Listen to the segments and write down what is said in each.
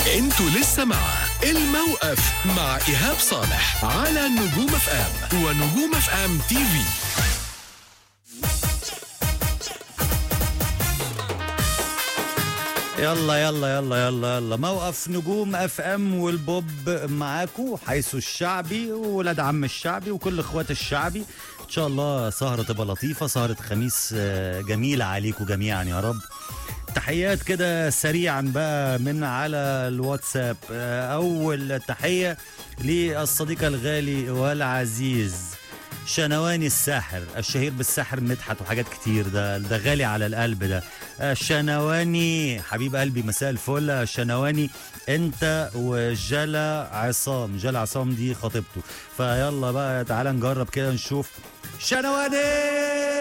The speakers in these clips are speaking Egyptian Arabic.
انتوا لسه مع الموقف مع ايهاب صالح على نجوم اف ام ونجوم اف ام تي في يلا يلا يلا يلا يلا موقف نجوم اف ام والبوب معاكو حيث الشعبي وولاد عم الشعبي وكل اخوات الشعبي ان شاء الله سهرة تبقى لطيفة سهرة خميس آه، جميلة عليكم جميعا يا رب تحيات كده سريعا بقى من على الواتساب آه، اول تحية للصديق الغالي والعزيز شنواني الساحر الشهير بالساحر مدحت وحاجات كتير ده ده غالي على القلب ده شنواني حبيب قلبي مساء الفل شنواني انت وجلا عصام جلا عصام دي خطيبته فيلا بقى تعالى نجرب كده نشوف شنواني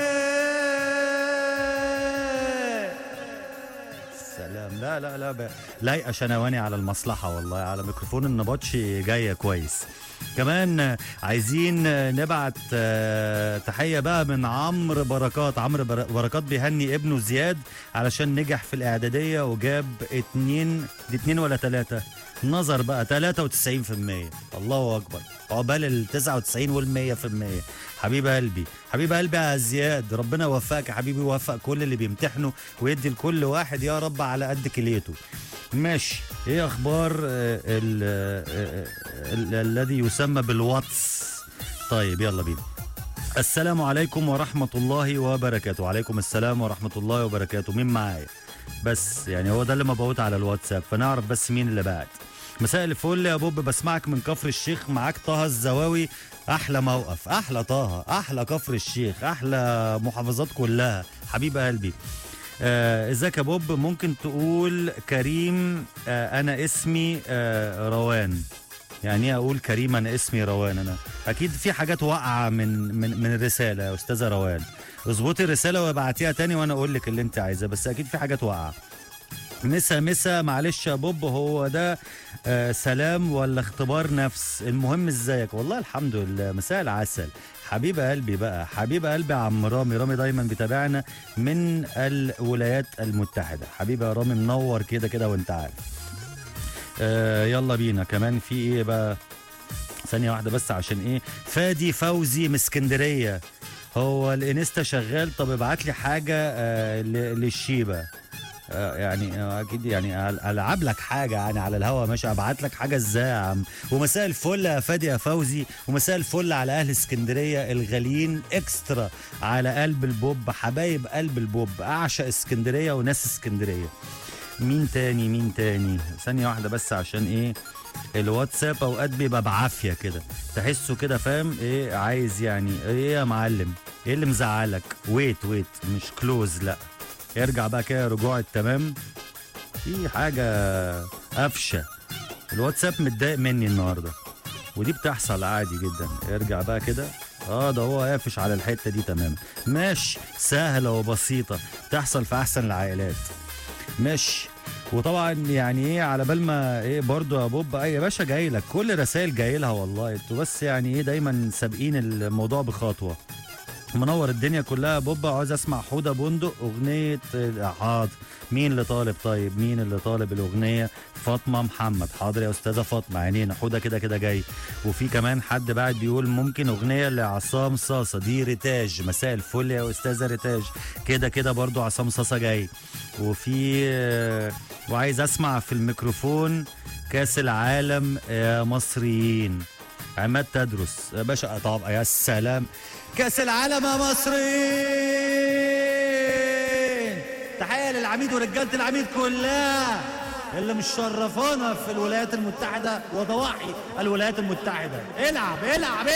سلام لا لا لا ب- لايقه شنواني على المصلحه والله على ميكروفون النبطش جايه كويس كمان آه، عايزين آه، نبعت آه، تحيه بقى من عمرو بركات عمرو بر- بركات بيهني ابنه زياد علشان نجح في الاعداديه وجاب اتنين دي اتنين ولا تلاته نظر بقى 93% الله اكبر عقبال ال 99 وال 100% حبيب قلبي حبيب قلبي يا زياد ربنا يوفقك يا حبيبي ويوفق كل اللي بيمتحنوا ويدي لكل واحد يا رب على قد كليته ماشي ايه اخبار آه، ال- آه، آه، ال- الذي يسمى بالواتس طيب يلا بينا السلام عليكم ورحمة الله وبركاته وعليكم السلام ورحمة الله وبركاته مين معايا بس يعني هو ده اللي مبعوت على الواتساب فنعرف بس مين اللي بعت مساء الفل يا بوب بسمعك من كفر الشيخ معاك طه الزواوي احلى موقف احلى طه احلى كفر الشيخ احلى محافظات كلها حبيب قلبي آه، ازيك يا بوب ممكن تقول كريم آه انا اسمي آه روان يعني ايه اقول كريم انا اسمي روان انا اكيد في حاجات واقعه من من من الرساله يا استاذه روان اظبطي الرساله وابعتيها تاني وانا اقول لك اللي انت عايزاه بس اكيد في حاجات واقعه مسا مسا معلش يا بوب هو ده آه سلام ولا اختبار نفس المهم ازيك والله الحمد لله مساء العسل حبيب قلبي بقى حبيب قلبي عم رامي رامي دايما بيتابعنا من الولايات المتحدة حبيبي يا رامي منور كده كده وانت عارف آه يلا بينا كمان في ايه بقى ثانية واحدة بس عشان ايه فادي فوزي من اسكندرية هو الانستا شغال طب ابعت لي حاجة آه ل- للشيبة آه، يعني آه، اكيد يعني هل- العب لك حاجه يعني على الهوا ماشي ابعت لك حاجه ازاي يا عم ومساء الفل يا فادي يا فوزي ومساء الفل على اهل اسكندريه الغاليين اكسترا على قلب البوب حبايب قلب البوب اعشق اسكندريه وناس اسكندريه مين تاني مين تاني ثانيه واحده بس عشان ايه الواتساب اوقات بيبقى بعافيه كده تحسه كده فاهم ايه عايز يعني ايه يا معلم ايه اللي مزعلك ويت ويت مش كلوز لا يرجع بقى كده رجوع التمام في حاجة قفشة الواتساب متضايق مني النهاردة ودي بتحصل عادي جدا ارجع بقى كده اه ده هو قافش على الحتة دي تمام ماشي سهلة وبسيطة تحصل في أحسن العائلات ماشي وطبعا يعني ايه على بال ما ايه برضو يا بوب اي يا باشا جاي لك كل رسائل جاي لها والله انتوا بس يعني ايه دايما سابقين الموضوع بخطوه منور الدنيا كلها بوبا عاوز اسمع حوده بندق اغنيه آه، حاضر مين اللي طالب طيب مين اللي طالب الاغنيه فاطمه محمد حاضر يا استاذه فاطمه عينينا حوده كده كده جاي وفي كمان حد بعد بيقول ممكن اغنيه لعصام صاصه دي ريتاج مساء الفل يا استاذه ريتاج كده كده برضو عصام صاصه جاي وفي آه، وعايز اسمع في الميكروفون كاس العالم يا مصريين عماد تدرس يا باشا طب يا سلام كاس العالم يا مصريين تحيه للعميد ورجاله العميد كلها اللي مشرفانا في الولايات المتحده وضواحي الولايات المتحده العب العب